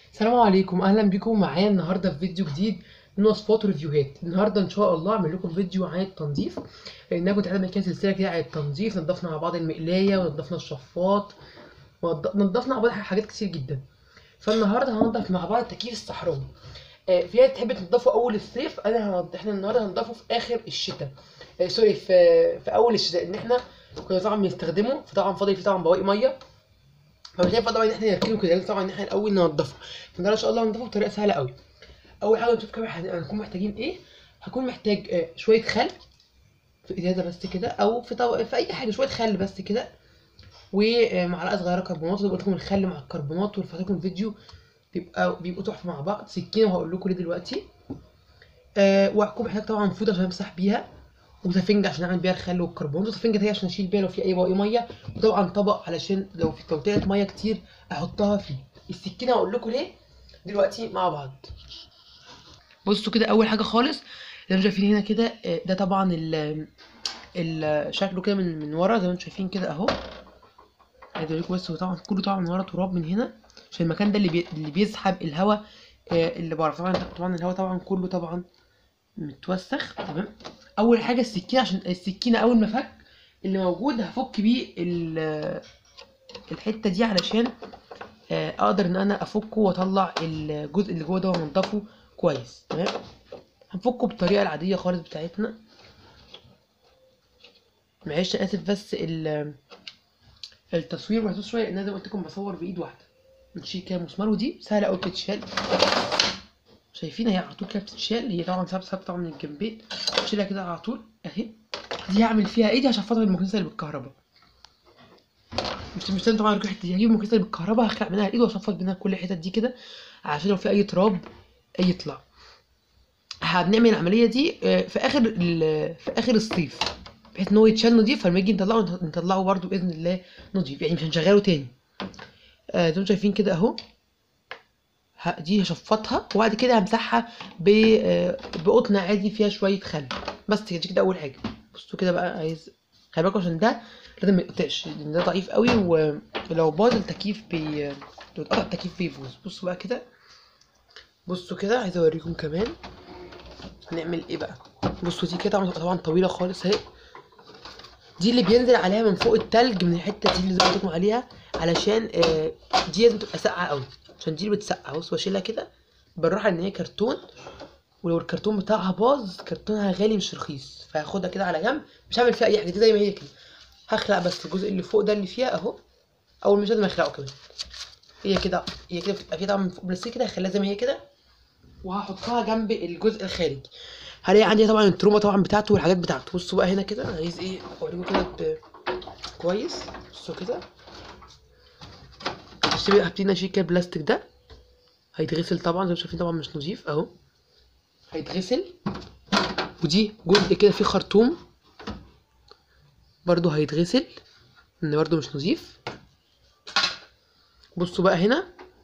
السلام عليكم اهلا بيكم معايا النهارده في فيديو جديد من وصفات وريفيوهات النهارده ان شاء الله اعمل لكم فيديو عن التنظيف لان كنت عامل كده سلسله كده عن التنظيف نضفنا مع بعض المقلايه ونضفنا الشفاط ونض- نضفنا مع بعض حاجات كتير جدا فالنهارده هننضف مع بعض التكييف الصحراوي آه، في ناس تحب تنضفه اول الصيف انا هنض... احنا النهارده هنضفه في اخر الشتاء آه، سوري في في اول الشتاء ان احنا كنا طبعا بنستخدمه فطبعا فاضل فيه طبعا بواقي ميه فمش هينفع طبعا ان احنا نركنه كده لازم طبعا ان احنا الاول ننضفه فده ان شاء الله هنضفه بطريقه سهله قوي اول حاجه نشوف كده هن- هنكون محتاجين ايه هكون محتاج آه، شويه خل في ازازه بس كده او في طبق في اي حاجه شويه خل بس كده ومعلقه صغيره كربونات وقلت لكم الخل مع الكربونات ورفعت لكم الفيديو بيبقى بيبقوا تحفه مع بعض سكينه وهقول لكم ليه دلوقتي آه وهكون محتاج طبعا فوطه عشان امسح بيها وسفنجة عشان اعمل بيها الخل والكربونات وسفنجة دي عشان اشيل بيها لو في اي بواقي ميه وطبعا طبق علشان لو في لو طلعت ميه كتير احطها فيه السكينه هقول لكم ليه دلوقتي مع بعض بصوا كده اول حاجه خالص زي ما انتم شايفين هنا كده آه، ده طبعا ال ال شكله كده من من ورا زي ما انتم شايفين كده اهو عايز اوريكم بس هو طبعا كله طبعا من ورا تراب من هنا عشان المكان ده اللي بي... اللي بيسحب الهواء آه، اللي بره طبعا طبعا الهواء طبعا كله طبعا متوسخ تمام اول حاجه السكينه عشان السكينه اول ما فك اللي موجود هفك بيه ال- الحته دي علشان آه، اقدر ان انا افكه واطلع الجزء اللي جوه ده وانضفه كويس تمام هنفكه بالطريقه العاديه خالص بتاعتنا معلش أنا اسف بس ال- التصوير محدود شويه لان أنا زي ما قلت لكم بصور بايد واحده نشيل كده مسمار ودي سهله قوي بتتشال شايفين هي على طول كده بتتشال هي طبعا ساب ساب طبعا من الجنبين شيلها كده على طول اهي دي هعمل فيها ايه دي عشان خاطر المكنسه اللي بالكهرباء مش مش لازم طبعا اروح الحته دي هجيب المكنسه اللي بالكهرباء هخلع منها الايد واصفط بينها كل الحتت دي كده عشان لو في اي تراب يطلع هنعمل العمليه دي آه، في اخر ال- في اخر الصيف بحيث ان هو يتشال نضيف فلما نيجي نطلعه نطلعه برده باذن الله نضيف يعني مش هنشغله تاني آه، زي ما انتم شايفين كده اهو ه- دي هشفطها وبعد كده همسحها ب آه، بقطن عادي فيها شويه خل بس كده دي كده اول حاجه بصوا كده بقى عايز خلي بالكوا عشان ده لازم ما يقطعش لان ده ضعيف قوي ولو باظ التكييف بي لو اتقطع التكييف بيبوظ بصوا بقى كده بصوا كده عايز اوريكم كمان هنعمل ايه بقى بصوا دي كده طبعا طبعاً طويله خالص اهي دي اللي بينزل عليها من فوق التلج من الحته دي اللي زي ما قلت لكم عليها علشان آه، دي لازم تبقى ساقعه قوي عشان دي اللي بتسقع بص بشيلها كده بالراحه ان هي كرتون ولو الكرتون بتاعها باظ كرتونها غالي مش رخيص فهاخدها كده على جنب مش هعمل فيها اي حاجه دي زي ما هي كده هخلع بس الجزء اللي فوق ده اللي فيها اهو او مش لازم اخلعه كمان هي كده هي كده بتبقى كده من فوق بلاستيك كده هخليها زي ما هي كده وهحطها جنب الجزء الخارجي هلاقي عندي طبعا التروما طبعا بتاعته والحاجات بتاعته بصوا بقى هنا كده أنا عايز ايه اوريكم كده ب- كويس بصوا كده هبتدي هبتدي اشيل كده البلاستيك ده هيتغسل طبعا زي ما شايفين طبعا مش نظيف اهو هيتغسل ودي جزء كده فيه خرطوم برضو هيتغسل ان برضو مش نظيف بصوا بقى هنا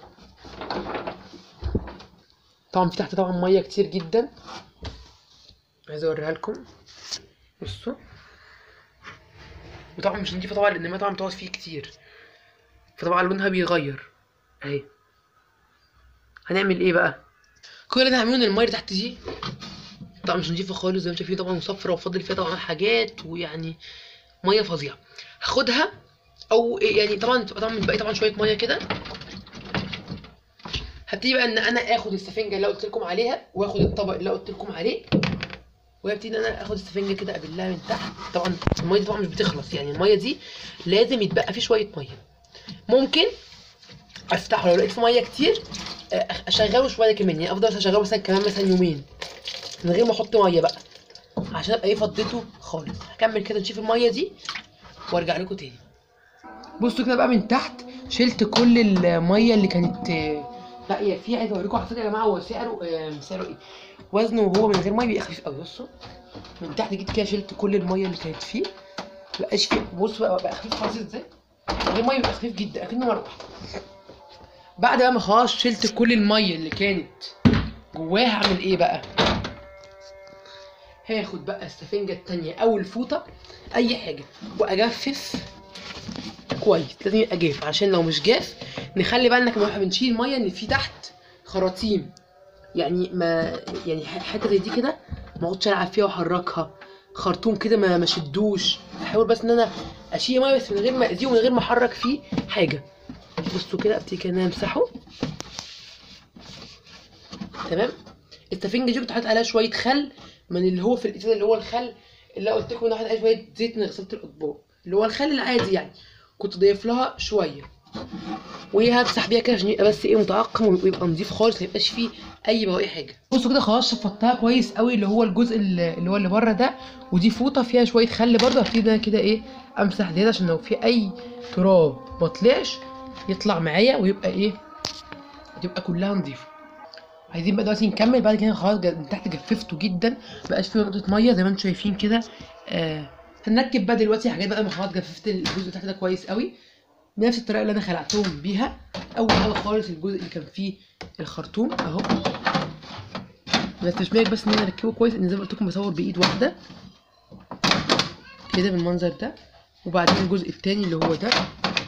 طبعا في تحت طبعا ميه كتير جدا عايز اوريها لكم بصوا وطبعا مش نضيفه طبعا لان الميه طبعا بتقعد فيه كتير فطبعا لونها بيغير اهي هنعمل ايه بقى كل اللي هنعمله ان الميه اللي تحت دي طبعا مش نضيفه خالص زي ما شايفين طبعا مصفرة وفاضل فيها طبعا حاجات ويعني ميه فظيعه هاخدها او يعني طبعا تبقى طبعا باقي طبعا شويه ميه كده هبتدي بقى ان انا اخد السفنجه اللي قلت لكم عليها واخد الطبق اللي قلت لكم عليه وابتدي ان انا اخد السفنجه كده ابلها من تحت طبعا الميه دي طبعا مش بتخلص يعني الميه دي لازم يتبقى فيه شويه ميه ممكن افتحه لو لقيت فيه ميه كتير آه، اشغله شويه كمان يعني افضل اشغله مثلا كمان مثلا يومين من غير ما احط ميه بقى عشان ابقى ايه فضيته خالص هكمل كده نشوف الميه دي وارجع لكم تاني بصوا كده بقى من تحت شلت كل الميه اللي كانت آه، باقيه فيه عايز اوريكم على فكره يا جماعه هو سعره آه، سعره ايه وزنه وهو من غير ميه بيبقى خفيف قوي بصوا من تحت جيت كده شلت كل الميه اللي كانت فيه مبقاش فيه بص بقى بقى خفيف خالص ازاي من غير ميه بيبقى خفيف جدا اكنه مروحه بعد بقى ما خلاص شلت كل الميه اللي كانت جواه هعمل ايه بقى هاخد بقى السفنجه التانية او الفوطه اي حاجه واجفف كويس لازم يبقى جاف عشان لو مش جاف نخلي بالنا كمان واحنا بنشيل ميه ان في تحت خراطيم يعني ما يعني ح- حته زي دي كده ما اقعدش العب فيها واحركها خرطوم كده ما ما شدوش احاول بس ان انا اشيل ميه بس من غير ما اذيه ومن غير ما احرك فيه حاجه بصوا كده ابتدي كده ان انا امسحه تمام السفنجه دي كنت حاطط عليها شويه خل من اللي هو في الازازه اللي هو الخل اللي قلت لكم ان أنا حاطط عليه شويه زيت من غساله الاطباق اللي هو الخل العادي يعني كنت ضايف لها شويه وهي همسح بيها كده عشان يبقى بس ايه متعقم ويبقى نظيف خالص ما يبقاش فيه اي بواقي حاجه بصوا كده خلاص شفطتها كويس قوي اللي هو الجزء اللي اللي هو اللي بره ده ودي فوطه فيها شويه خل برضه هبتدي انا كده ايه امسح زياده عشان لو في اي تراب ما طلعش يطلع معايا ويبقى ايه تبقى كلها نظيفه عايزين بقى دلوقتي نكمل بعد كده خلاص جا- من تحت جففته جدا مبقاش فيه نقطه ميه زي ما انتم شايفين كده آه هنركب بقى دلوقتي حاجات بقى ما خلاص جففت الجزء تحت ده كويس قوي بنفس الطريقه اللي انا خلعتهم بيها اول حاجه خالص الجزء اللي كان فيه الخرطوم اهو بس مش بالك بس ان انا اركبه كويس ان زي ما قلت لكم بصور بايد واحده كده بالمنظر ده وبعدين الجزء التاني اللي هو ده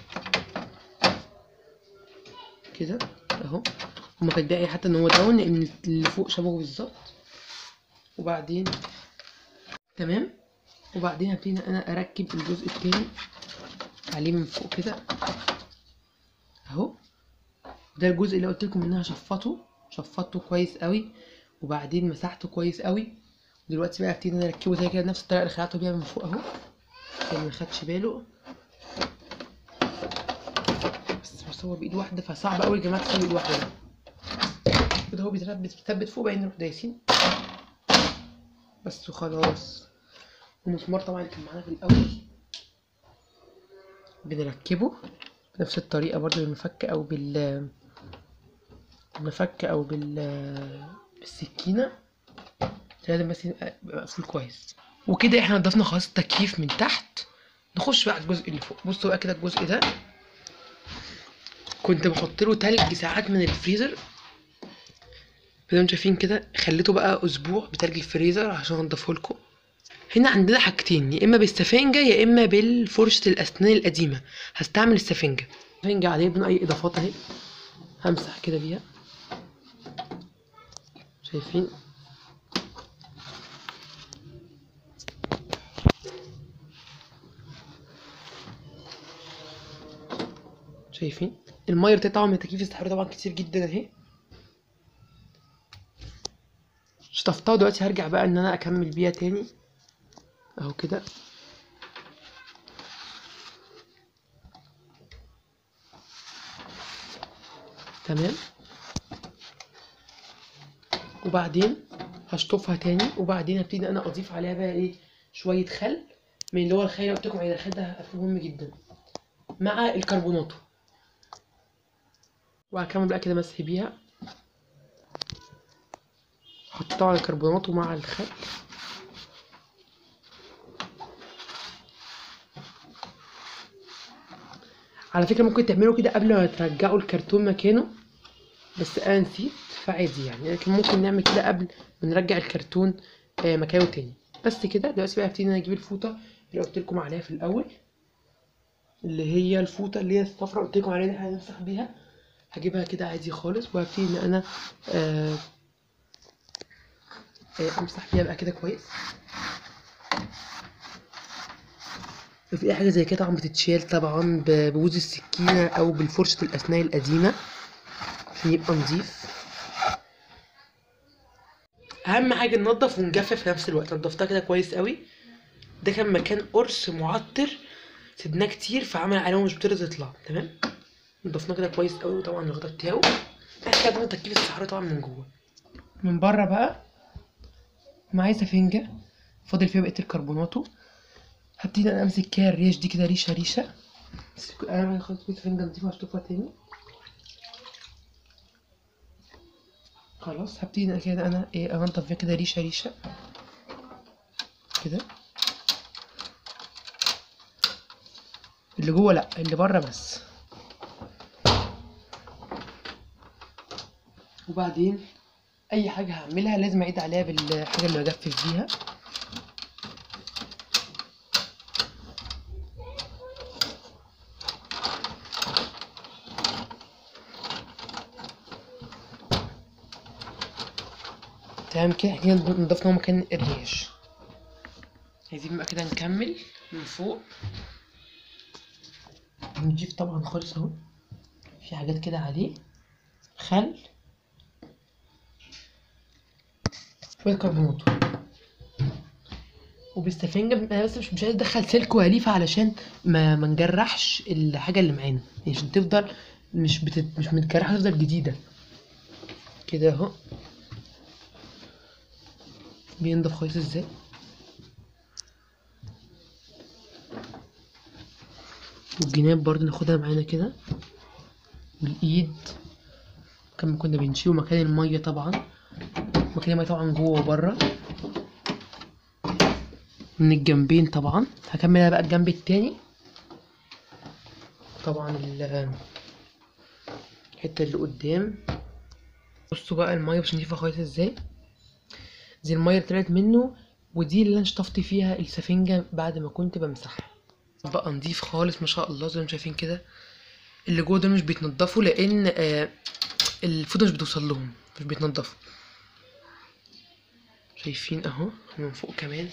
كده اهو وما كانت باقي حتى ان هو داون لان اللي فوق شبهه بالظبط وبعدين تمام وبعدين هبتدي انا اركب الجزء التاني عليه من فوق كده اهو ده الجزء اللي قلت لكم ان انا هشفطه شفطته كويس قوي وبعدين مسحته كويس قوي دلوقتي بقى هبتدي ان انا اركبه زي كده نفس الطريقه اللي خلعته بيها من فوق اهو عشان ما خدش باله بس بصور بايد واحده فصعب قوي يا جماعه تصور بايد واحده ده كده هو بيثبت بيثبت فوق بعدين نروح دايسين بس وخلاص المسمار طبعا اللي كان معانا في الاول بنركبه بنفس الطريقه برضو بالمفك او بال بالمفك او بال بالسكينه لازم بس يبقى يبقى مقفول كويس وكده احنا نضفنا خلاص التكييف من تحت نخش بقى على الجزء اللي فوق بصوا بقى كده الجزء ده كنت بحط له تلج ساعات من الفريزر زي ما انتم شايفين كده خليته بقى اسبوع بتلج الفريزر عشان انضفه لكم هنا عندنا حاجتين يا اما بالسفنجه يا اما بالفرشه الاسنان القديمه هستعمل السفنجه السفنجه عليه بدون اي اضافات اهي همسح كده بيها شايفين شايفين الميه اللي طبعا من التكييف استحمل طبعا كتير جدا اهي شطفتها دلوقتي هرجع بقى ان انا اكمل بيها تاني اهو كده تمام وبعدين هشطفها تاني وبعدين هبتدي انا اضيف عليها بقى ايه شويه خل من اللي هو الخل اللي قلت لكم عليه الخل ده مهم جدا مع الكربوناتو وهكمل بقى كده مسح بيها احط طبعا الكربوناتو مع الخل على فكرة ممكن تعملوا كده قبل ما ترجعوا الكرتون مكانه بس انا نسيت فعادي يعني لكن ممكن نعمل كده قبل ما نرجع الكرتون آه، مكانه تاني بس كده دلوقتي بقى هبتدي إن انا اجيب الفوطة اللي قلت لكم عليها في الاول اللي هي الفوطة اللي هي الصفرا قلت لكم عليها اللي احنا هنمسح بيها هجيبها كده عادي خالص وهبتدي ان انا آه آه امسح بيها بقى كده كويس لو في اي حاجه زي كده طبعا بتتشال طبعا ب- ببوز السكينه او بالفرشه الاسنان القديمه عشان يبقى نظيف اهم حاجه ننضف ونجفف في نفس الوقت نضفتها كده كويس قوي ده كان مكان قرص معطر سيبناه كتير فعمل علامه مش بترضى تطلع تمام نضفناه كده كويس قوي وطبعا الغطا بتاعه احنا كده تكييف الصحراء طبعا من جوه من بره بقى معايا سفنجه فاضل فيها بقيه الكربوناتو هبتدي انا امسك كده الريش دي كده ريشه ريشه بس انا خلاص كنت سفنجه نضيفها واشطفها تاني خلاص هبتدي أنا كده انا ايه انضف فيها كده ريشه ريشه كده اللي جوه لا اللي بره بس وبعدين اي حاجه هعملها لازم اعيد عليها بالحاجه اللي بجفف بيها تمام كده احنا كده نضفنا هو مكان الريش عايزين بقى كده نكمل من فوق نضيف طبعا خالص اهو في حاجات كده عليه خل شوية كربونات وبالسفنجة انا بس مش مش عايز ادخل سلك وهليفة علشان ما ما نجرحش الحاجة اللي معانا يعني عشان تفضل مش بتت... مش متجرحة تفضل جديدة كده اهو بينضف كويس ازاي والجناب برضه ناخدها معانا كده والايد كما كنا بنشيله مكان المية طبعا مكان المية طبعا جوه وبره من الجنبين طبعا هكملها بقى الجنب التاني طبعا ال- الحتة اللي قدام بصوا بقى المية مش نضيفة خالص ازاي دي المية اللي طلعت منه ودي اللي انا شطفت فيها السفنجة بعد ما كنت بمسحها بقى نضيف خالص ما شاء الله زي ما انتم شايفين كده اللي جوه دول مش بيتنضفوا لان آه الفوطة مش بتوصل لهم مش بيتنضفوا شايفين اهو من فوق كمان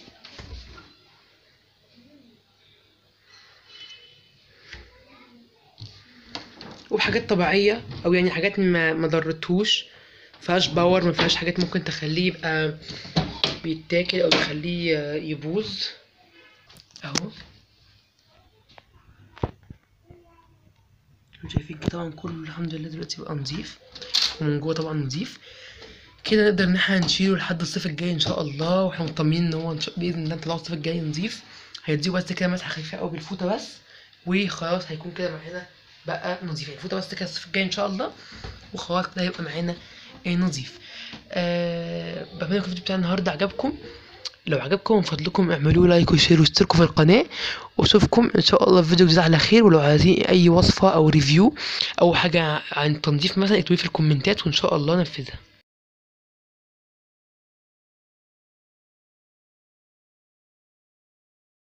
وحاجات طبيعية او يعني حاجات ما ما ضرتهوش مفيهاش باور ما فيهاش حاجات ممكن تخليه يبقى بيتاكل او تخليه آه، يبوظ اهو انتوا شايفين كده طبعا كله الحمد لله دلوقتي بقى نضيف ومن جوه طبعا نضيف كده نقدر ان احنا نشيله لحد الصيف الجاي ان شاء الله واحنا مطمنين ان هو إن شاء- باذن الله نطلعه الصيف الجاي نضيف هيديه بس كده مسحه خفيفه قوي بالفوطه بس وخلاص هيكون كده معانا بقى نضيف يعني الفوطه بس كده الصيف الجاي ان شاء الله وخلاص كده هيبقى معانا ايه نضيف آه بتمنى يكون الفيديو بتاع النهارده عجبكم لو عجبكم من فضلكم اعملوا لايك وشير واشتركوا في القناة واشوفكم ان شاء الله في فيديو جديد على خير ولو عايزين اي وصفة او ريفيو او حاجة عن تنظيف مثلا اكتبوا لي في الكومنتات وان شاء الله انفذها